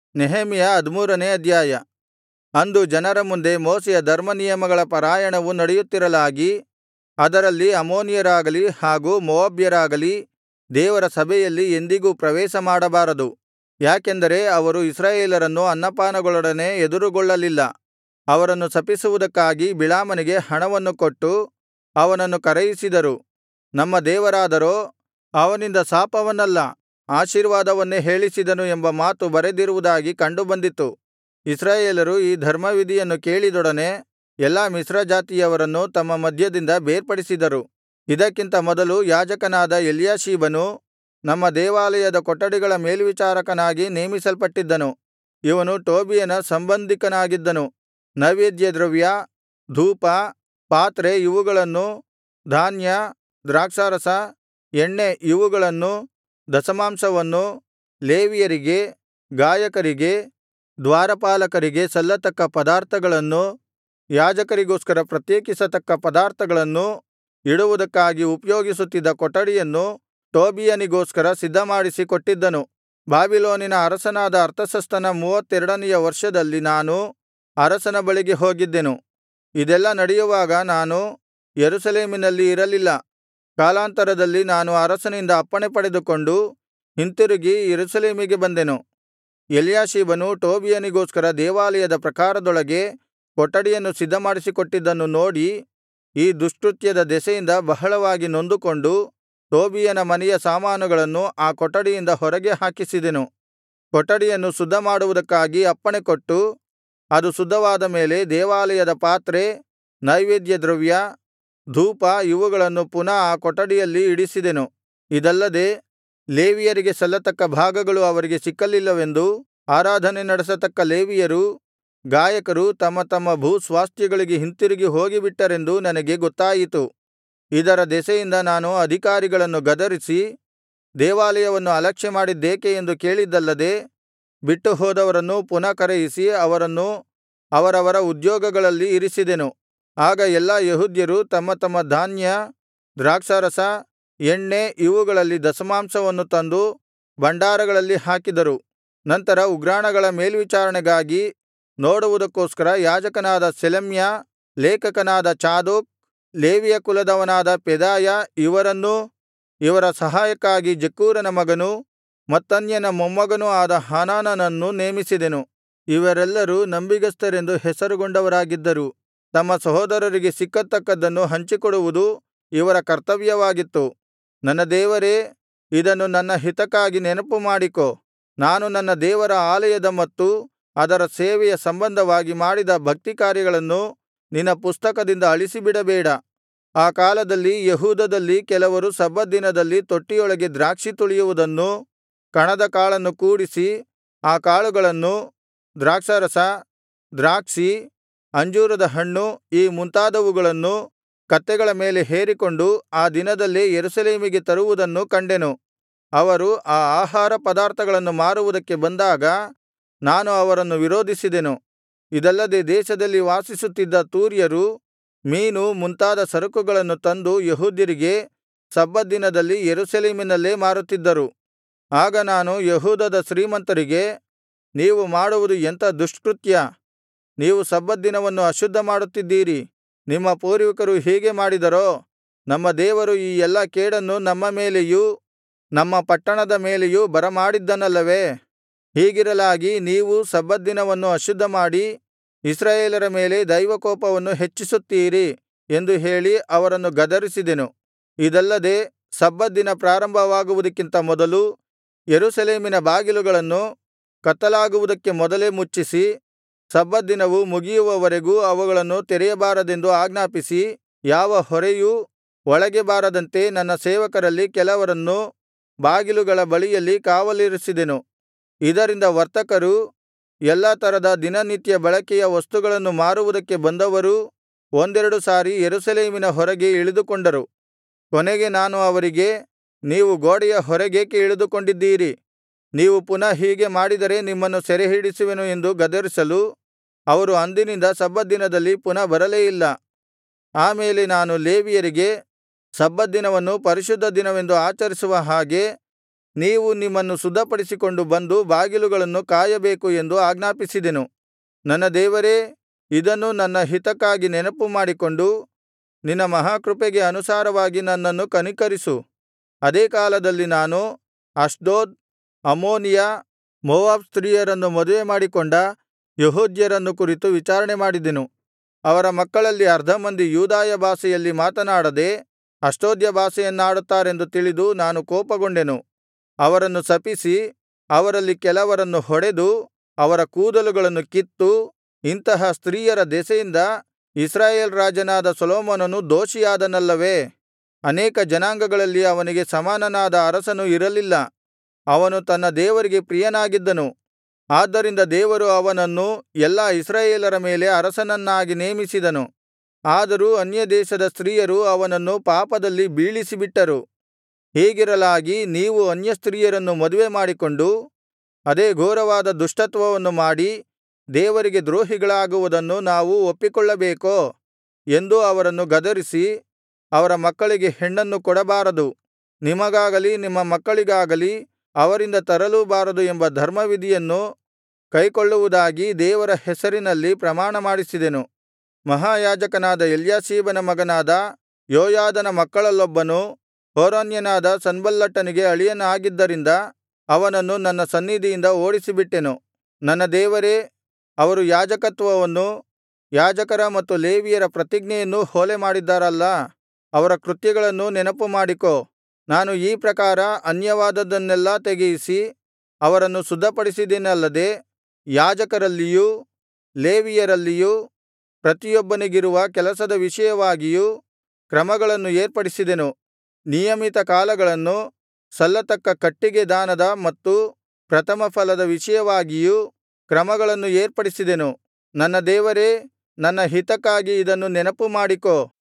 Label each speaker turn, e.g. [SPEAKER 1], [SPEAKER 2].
[SPEAKER 1] ನೆಹೆಮೀಯ ಹದಿಮೂರನೇ ಅಧ್ಯಾಯ ಅಂದು ಜನರ ಮುಂದೆ ಮೋಶೆಯ ಧರ್ಮನಿಯಮಗಳ ಪಾರಾಯಣವು ನಡೆಯುತ್ತಿರಲಾಗಿ ಅದರಲ್ಲಿ ಅಮ್ಮೋನಿಯರಾಗಲಿ ಹಾಗೂ ಮೋವಾಬ್ಯರಾಗಲಿ ದೇವರ ಸಭೆಯಲ್ಲಿ ಎಂದಿಗೂ ಪ್ರವೇಶಮಾಡಬಾರದು ಯಾಕೆಂದರೆ ಅವರು ಇಸ್ರಾಯೇಲರನ್ನು ಅನ್ನಪಾನಗಳೊಡನೆ ಎದುರುಗೊಳ್ಳಲಿಲ್ಲ ಅವರನ್ನು ಶಪಿಸುವುದಕ್ಕಾಗಿ ಬಿಳಾಮನಿಗೆ ಹಣವನ್ನು ಕೊಟ್ಟು ಅವನನ್ನು ಕರೆಯಿಸಿದರು ನಮ್ಮ ದೇವರಾದರೋ ಅವನಿಂದ ಶಾಪವನ್ನಲ್ಲ ಆಶೀರ್ವಾದವನ್ನೇ ಹೇಳಿಸಿದನು ಎಂಬ ಮಾತು ಬರೆದಿರುವುದಾಗಿ ಕಂಡುಬಂದಿತು ಇಸ್ರಾಯೇಲರು ಈ ಧರ್ಮವಿಧಿಯನ್ನು ಕೇಳಿದೊಡನೆ ಎಲ್ಲಾ ಮಿಶ್ರಜಾತಿಯವರನ್ನು ತಮ್ಮ ಮಧ್ಯದಿಂದ ಬೇರ್ಪಡಿಸಿದರು ಇದಕ್ಕಿಂತ ಮೊದಲು ಯಾಜಕನಾದ ಎಲ್ಯಾಷೀಬನು ನಮ್ಮ ದೇವಾಲಯದ ಕೊಠಡಿಗಳ ಮೇಲ್ವಿಚಾರಕನಾಗಿ ನೇಮಿಸಲ್ಪಟ್ಟಿದ್ದನು ಇವನು ಟೋಬೀಯನ ಸಂಬಂಧಿಕನಾಗಿದ್ದನು ನೈವೇದ್ಯದ್ರವ್ಯ ಧೂಪ ಪಾತ್ರೆ ಇವುಗಳನ್ನೂ ಧಾನ್ಯ ದ್ರಾಕ್ಷಾರಸ ಎಣ್ಣೆ ಇವುಗಳನ್ನೂ ದಶಮಾಂಶವನ್ನೂ ಲೇವಿಯರಿಗೆ ಗಾಯಕರಿಗೆ ದ್ವಾರಪಾಲಕರಿಗೆ ಸಲ್ಲತಕ್ಕ ಪದಾರ್ಥಗಳನ್ನೂ ಯಾಜಕರಿಗೋಸ್ಕರ ಪ್ರತ್ಯೇಕಿಸತಕ್ಕ ಪದಾರ್ಥಗಳನ್ನೂ ಇಡುವುದಕ್ಕಾಗಿ ಉಪಯೋಗಿಸುತ್ತಿದ್ದ ಕೊಠಡಿಯನ್ನು ಟೋಬೀಯನಿಗೋಸ್ಕರ ಸಿದ್ಧಮಾಡಿಸಿ ಕೊಟ್ಟಿದ್ದನು ಬಾಬಿಲೋನಿನ ಅರಸನಾದ ಅರ್ತಷಸ್ತನ ಮೂವತ್ತೆರಡನೆಯ ವರ್ಷದಲ್ಲಿ ನಾನು ಅರಸನ ಬಳಿಗೆ ಹೋಗಿದ್ದೆನು ಇದೆಲ್ಲಾ ನಡೆಯುವಾಗ ನಾನು ಯೆರೂಸಲೇಮಿನಲ್ಲಿ ಇರಲಿಲ್ಲ ಕಾಲಾಂತರದಲ್ಲಿ ನಾನು ಅರಸನಿಂದ ಅಪ್ಪಣೆ ಪಡೆದುಕೊಂಡು ಹಿಂತಿರುಗಿ ಯೆರೂಸಲೇಮಿಗೆ ಬಂದೆನು ಎಲ್ಯಾಷೀಬನು ಟೋಬೀಯನಿಗೋಸ್ಕರ ದೇವಾಲಯದ ಪ್ರಾಕಾರದೊಳಗೆ ಕೊಠಡಿಯನ್ನು ಸಿದ್ಧಮಾಡಿಸಿಕೊಟ್ಟಿದ್ದನ್ನು ನೋಡಿ ಈ ದುಷ್ಕೃತ್ಯದ ದೆಸೆಯಿಂದ ಬಹಳವಾಗಿ ನೊಂದುಕೊಂಡು ಟೋಬೀಯನ ಮನೆಯ ಸಾಮಾನುಗಳನ್ನು ಆ ಕೊಠಡಿಯಿಂದ ಹೊರಗೆ ಹಾಕಿಸಿದೆನು ಕೊಠಡಿಯನ್ನು ಶುದ್ಧಮಾಡುವುದಕ್ಕಾಗಿ ಅಪ್ಪಣೆಕೊಟ್ಟು ಅದು ಶುದ್ಧವಾದ ಮೇಲೆ ದೇವಾಲಯದ ಪಾತ್ರೆ ನೈವೇದ್ಯದ್ರವ್ಯ ಧೂಪ ಇವುಗಳನ್ನು ಪುನಃ ಆ ಕೊಠಡಿಯಲ್ಲಿ ಇಡಿಸಿದೆನು ಇದಲ್ಲದೆ ಲೇವಿಯರಿಗೆ ಸಲ್ಲತಕ್ಕ ಭಾಗಗಳು ಅವರಿಗೆ ಸಿಕ್ಕಲಿಲ್ಲವೆಂದೂ ಆರಾಧನೆ ನಡೆಸತಕ್ಕ ಲೇವಿಯರೂ ಗಾಯಕರೂ ತಮ್ಮ ತಮ್ಮ ಭೂಸ್ವಾಸ್ಥ್ಯಗಳಿಗೆ ಹಿಂತಿರುಗಿ ಹೋಗಿಬಿಟ್ಟರೆಂದು ನನಗೆ ಗೊತ್ತಾಯಿತು ಇದರ ದೆಸೆಯಿಂದ ನಾನು ಅಧಿಕಾರಿಗಳನ್ನು ಗದರಿಸಿ ದೇವಾಲಯವನ್ನು ಅಲಕ್ಷ್ಯಮಾಡಿದ್ದೇಕೆ ಎಂದು ಕೇಳಿದ್ದಲ್ಲದೆ ಬಿಟ್ಟು ಹೋದವರನ್ನೂ ಪುನಃ ಕರೆಯಿಸಿ ಅವರನ್ನು ಅವರವರ ಉದ್ಯೋಗಗಳಲ್ಲಿ ಇರಿಸಿದೆನು ಆಗ ಎಲ್ಲಾ ಯೆಹೂದ್ಯರು ತಮ್ಮ ತಮ್ಮ ಧಾನ್ಯ ದ್ರಾಕ್ಷಾರಸ ಎಣ್ಣೆ ಇವುಗಳಲ್ಲಿ ದಶಮಾಂಶವನ್ನು ತಂದು ಭಂಡಾರಗಳಲ್ಲಿ ಹಾಕಿದರು ನಂತರ ಉಗ್ರಾಣಗಳ ಮೇಲ್ವಿಚಾರಣೆಗಾಗಿ ನೋಡುವುದಕ್ಕೋಸ್ಕರ ಯಾಜಕನಾದ ಶೆಲೆಮ್ಯ ಲೇಖಕನಾದ ಚಾದೋಕ್ ಲೇವಿಯ ಕುಲದವನಾದ ಪೆದಾಯ ಇವರನ್ನೂ ಇವರ ಸಹಾಯಕ್ಕಾಗಿ ಜಕ್ಕೂರನ ಮಗನೂ ಮತ್ತನ್ಯನ ಮೊಮ್ಮಗನೂ ಆದ ಹಾನಾನನನ್ನು ನೇಮಿಸಿದೆನು ಇವರೆಲ್ಲರೂ ನಂಬಿಗಸ್ತರೆಂದು ಹೆಸರುಗೊಂಡವರಾಗಿದ್ದರು ತಮ್ಮ ಸಹೋದರರಿಗೆ ಸಿಕ್ಕತಕ್ಕದ್ದನ್ನು ಹಂಚಿಕೊಡುವುದು ಇವರ ಕರ್ತವ್ಯವಾಗಿತ್ತು ನನ್ನ ದೇವರೇ ಇದನ್ನು ನನ್ನ ಹಿತಕ್ಕಾಗಿ ನೆನಪುಮಾಡಿಕೋ ನಾನು ನನ್ನ ದೇವರ ಆಲಯದ ಮತ್ತು ಅದರ ಸೇವೆಯ ಸಂಬಂಧವಾಗಿ ಮಾಡಿದ ಭಕ್ತಿಕಾರ್ಯಗಳನ್ನು ನಿನ್ನ ಪುಸ್ತಕದಿಂದ ಅಳಿಸಿಬಿಡಬೇಡ ಆ ಕಾಲದಲ್ಲಿ ಯೆಹೂದದಲ್ಲಿ ಕೆಲವರು ಸಬ್ಬತ್ ದಿನದಲ್ಲಿ ತೊಟ್ಟಿಯೊಳಗೆ ದ್ರಾಕ್ಷಿ ತುಳಿಯುವುದನ್ನೂ ಕಣದ ಕಾಳನ್ನು ಕೂಡಿಸಿ ಆ ಕಾಳುಗಳನ್ನು ದ್ರಾಕ್ಷಾರಸ ದ್ರಾಕ್ಷಿ ಅಂಜೂರದ ಹಣ್ಣು ಈ ಮುಂತಾದವುಗಳನ್ನು ಕತ್ತೆಗಳ ಮೇಲೆ ಹೇರಿಕೊಂಡು ಆ ದಿನದಲ್ಲೇ ಯೆರೂಸಲೇಮಿಗೆ ತರುವುದನ್ನು ಕಂಡೆನು ಅವರು ಆ ಆಹಾರ ಪದಾರ್ಥಗಳನ್ನು ಮಾರುವುದಕ್ಕೆ ಬಂದಾಗ ನಾನು ಅವರನ್ನು ವಿರೋಧಿಸಿದೆನು ಇದಲ್ಲದೆ ದೇಶದಲ್ಲಿ ವಾಸಿಸುತ್ತಿದ್ದ ತೂರ್ಯರು ಮೀನು ಮುಂತಾದ ಸರಕುಗಳನ್ನು ತಂದು ಯೆಹೂದ್ಯರಿಗೆ ಸಬ್ಬತ್ ದಿನದಲ್ಲಿ ಯೆರೂಸಲೇಮಿನಲ್ಲೇ ಮಾರುತ್ತಿದ್ದರು ಆಗ ನಾನು ಯೆಹೂದದ ಶ್ರೀಮಂತರಿಗೆ ನೀವು ಮಾಡುವುದು ಎಂಥ ದುಷ್ಕೃತ್ಯ ನೀವು ಸಬ್ಬತ್ ದಿನವನ್ನು ಅಶುದ್ಧಮಾಡುತ್ತಿದ್ದೀರಿ ನಿಮ್ಮ ಪೂರ್ವಿಕರು ಹೀಗೆ ಮಾಡಿದರೋ ನಮ್ಮ ದೇವರು ಈ ಎಲ್ಲಾ ಕೇಡನ್ನು ನಮ್ಮ ಮೇಲೆಯೂ ನಮ್ಮ ಪಟ್ಟಣದ ಮೇಲೆಯೂ ಬರಮಾಡಿದ್ದನಲ್ಲವೇ ಹೀಗಿರಲಾಗಿ ನೀವು ಸಬ್ಬತ್ ದಿನವನ್ನು ಅಶುದ್ಧಮಾಡಿ ಇಸ್ರಾಯೇಲರ ಮೇಲೆ ದೈವಕೋಪವನ್ನು ಹೆಚ್ಚಿಸುತ್ತೀರಿ ಎಂದು ಹೇಳಿ ಅವರನ್ನು ಗದರಿಸಿದೆನು ಇದಲ್ಲದೆ ಸಬ್ಬತ್ ದಿನ ಪ್ರಾರಂಭವಾಗುವುದಕ್ಕಿಂತ ಮೊದಲು ಯೆರೂಸಲೇಮಿನ ಬಾಗಿಲುಗಳನ್ನು ಕತ್ತಲಾಗುವುದಕ್ಕೆ ಮೊದಲೇ ಮುಚ್ಚಿಸಿ ಸಬ್ಬತ್ ದಿನವು ಮುಗಿಯುವವರೆಗೂ ಅವುಗಳನ್ನು ತೆರೆಯಬಾರದೆಂದು ಆಜ್ಞಾಪಿಸಿ ಯಾವ ಹೊರೆಯೂ ಒಳಗೆ ಬಾರದಂತೆ ನನ್ನ ಸೇವಕರಲ್ಲಿ ಕೆಲವರನ್ನು ಬಾಗಿಲುಗಳ ಬಳಿಯಲ್ಲಿ ಕಾವಲಿರಿಸಿದೆನು ಇದರಿಂದ ವರ್ತಕರೂ ಎಲ್ಲಾ ತರದ ದಿನನಿತ್ಯ ಬಳಕೆಯ ವಸ್ತುಗಳನ್ನು ಮಾರುವುದಕ್ಕೆ ಬಂದವರೂ ಒಂದೆರಡು ಸಾರಿ ಯೆರೂಸಲೇಮಿನ ಹೊರಗೆ ಇಳಿದುಕೊಂಡರು ಕೊನೆಗೆ ನಾನು ಅವರಿಗೆ ನೀವು ಗೋಡೆಯ ಹೊರಗೇಕೆ ಇಳಿದುಕೊಂಡಿದ್ದೀರಿ ನೀವು ಪುನಃ ಹೀಗೆ ಮಾಡಿದರೆ ನಿಮ್ಮನ್ನು ಸೆರೆಹಿಡಿಸುವೆನು ಎಂದು ಗದರಿಸಲು ಅವರು ಅಂದಿನಿಂದ ಸಬ್ಬತ್ ದಿನದಲ್ಲಿ ಪುನಃ ಬರಲೇ ಇಲ್ಲ ಆ ಮೇಲೆ ನಾನು ಲೇವಿಯರಿಗೆ ಸಬ್ಬತ್ ದಿನವನ್ನು ಪರಿಶುದ್ಧ ದಿನವೆಂದು ಆಚರಿಸುವ ಹಾಗೆ ನೀವು ನಿಮ್ಮನ್ನು ಶುದ್ಧಪಡಿಸಿಕೊಂಡು ಬಂದು ಬಾಗಿಲುಗಳನ್ನು ಕಾಯಬೇಕು ಎಂದು ಆಜ್ಞಾಪಿಸಿದೆನು ನನ್ನ ದೇವರೇ ಇದನ್ನು ನನ್ನ ಹಿತಕ್ಕಾಗಿ ನೆನಪುಮಾಡಿಕೊಂಡು ನಿನ್ನ ಮಹಾಕೃಪೆಗೆ ಅನುಸಾರವಾಗಿ ನನ್ನನ್ನು ಕನಿಕರಿಸು ಅದೇ ಕಾಲದಲ್ಲಿ ನಾನು ಅಷ್ಡೋದ್ ಅಮ್ಮೋನಿಯ ಮೋವಾಬ್ ಸ್ತ್ರೀಯರನ್ನು ಮದುವೆಮಾಡಿಕೊಂಡ ಯೆಹೂದ್ಯರನ್ನು ಕುರಿತು ವಿಚಾರಣೆಮಾಡಿದೆನು ಅವರ ಮಕ್ಕಳಲ್ಲಿ ಅರ್ಧ ಮಂದಿ ಯೂದಾಯ ಭಾಷೆಯಲ್ಲಿ ಮಾತನಾಡದೆ ಅಷ್ಡೋದ್ಯ ಭಾಷೆಯನ್ನಾಡುತ್ತಾರೆಂದು ತಿಳಿದು ನಾನು ಕೋಪಗೊಂಡೆನು ಅವರನ್ನು ಶಪಿಸಿ ಅವರಲ್ಲಿ ಕೆಲವರನ್ನು ಹೊಡೆದು ಅವರ ಕೂದಲುಗಳನ್ನು ಕಿತ್ತು ಇಂತಹ ಸ್ತ್ರೀಯರ ದೆಸೆಯಿಂದ ಇಸ್ರಾಯೇಲ್ ರಾಜನಾದ ಸೊಲೊಮೋನನು ದೋಷಿಯಾದನಲ್ಲವೇ ಅನೇಕ ಜನಾಂಗಗಳಲ್ಲಿ ಅವನಿಗೆ ಸಮಾನನಾದ ಅರಸನು ಇರಲಿಲ್ಲ ಅವನು ತನ್ನ ದೇವರಿಗೆ ಪ್ರಿಯನಾಗಿದ್ದನು ಆದ್ದರಿಂದ ದೇವರು ಅವನನ್ನು ಎಲ್ಲಾ ಇಸ್ರಾಯೇಲರ ಮೇಲೆ ಅರಸನನ್ನಾಗಿ ನೇಮಿಸಿದನು ಆದರೂ ಅನ್ಯದೇಶದ ಸ್ತ್ರೀಯರು ಅವನನ್ನು ಪಾಪದಲ್ಲಿ ಬೀಳಿಸಿಬಿಟ್ಟರು ಹೀಗಿರಲಾಗಿ ನೀವು ಅನ್ಯಸ್ತ್ರೀಯರನ್ನು ಮದುವೆಮಾಡಿಕೊಂಡು ಅದೇ ಘೋರವಾದ ದುಷ್ಟತ್ವವನ್ನು ಮಾಡಿ ದೇವರಿಗೆ ದ್ರೋಹಿಗಳಾಗುವುದನ್ನು ನಾವು ಒಪ್ಪಿಕೊಳ್ಳಬೇಕೋ ಎಂದು ಅವರನ್ನು ಗದರಿಸಿ ಅವರ ಮಕ್ಕಳಿಗೆ ಹೆಣ್ಣನ್ನು ಕೊಡಬಾರದು ನಿಮಗಾಗಲಿ ನಿಮ್ಮ ಮಕ್ಕಳಿಗಾಗಲಿ ಅವರಿಂದ ತರಲೂಬಾರದು ಎಂಬ ಧರ್ಮವಿಧಿಯನ್ನು ಕೈಕೊಳ್ಳುವುದಾಗಿ ದೇವರ ಹೆಸರಿನಲ್ಲಿ ಪ್ರಮಾಣಮಾಡಿಸಿದೆನು ಮಹಾಯಾಜಕನಾದ ಎಲ್ಯಾಷೀಬನ ಮಗನಾದ ಯೋಯಾದನ ಮಕ್ಕಳಲ್ಲೊಬ್ಬನು ಹೋರೋನ್ಯನಾದ ಸನ್ಬಲ್ಲಟನಿಗೆ ಅಳಿಯನಾಗಿದ್ದರಿಂದ ಅವನನ್ನು ನನ್ನ ಸನ್ನಿಧಿಯಿಂದ ಓಡಿಸಿಬಿಟ್ಟೆನು ನನ್ನ ದೇವರೇ ಅವರು ಯಾಜಕತ್ವವನ್ನೂ ಯಾಜಕರ ಮತ್ತು ಲೇವಿಯರ ಪ್ರತಿಜ್ಞೆಯನ್ನೂ ಹೊಲೆಮಾಡಿದ್ದಾರಲ್ಲಾ ಅವರ ಕೃತ್ಯಗಳನ್ನೂ ನೆನಪುಮಾಡಿಕೋ ನಾನು ಈ ಪ್ರಕಾರ ಅನ್ಯವಾದದ್ದನ್ನೆಲ್ಲಾ ತೆಗೆಯಿಸಿ ಅವರನ್ನು ಶುದ್ಧಪಡಿಸಿದೆನಲ್ಲದೆ ಯಾಜಕರಲ್ಲಿಯೂ ಲೇವಿಯರಲ್ಲಿಯೂ ಪ್ರತಿಯೊಬ್ಬನಿಗಿರುವ ಕೆಲಸದ ವಿಷಯವಾಗಿಯೂ ಕ್ರಮಗಳನ್ನು ಏರ್ಪಡಿಸಿದೆನು ನಿಯಮಿತ ಕಾಲಗಳನ್ನು ಸಲ್ಲತಕ್ಕ ಕಟ್ಟಿಗೆ ದಾನದ ಮತ್ತು ಪ್ರಥಮಫಲದ ವಿಷಯವಾಗಿಯೂ ಕ್ರಮಗಳನ್ನು ಏರ್ಪಡಿಸಿದೆನು ನನ್ನ ದೇವರೇ ನನ್ನ ಹಿತಕ್ಕಾಗಿ ಇದನ್ನು ನೆನಪುಮಾಡಿಕೋ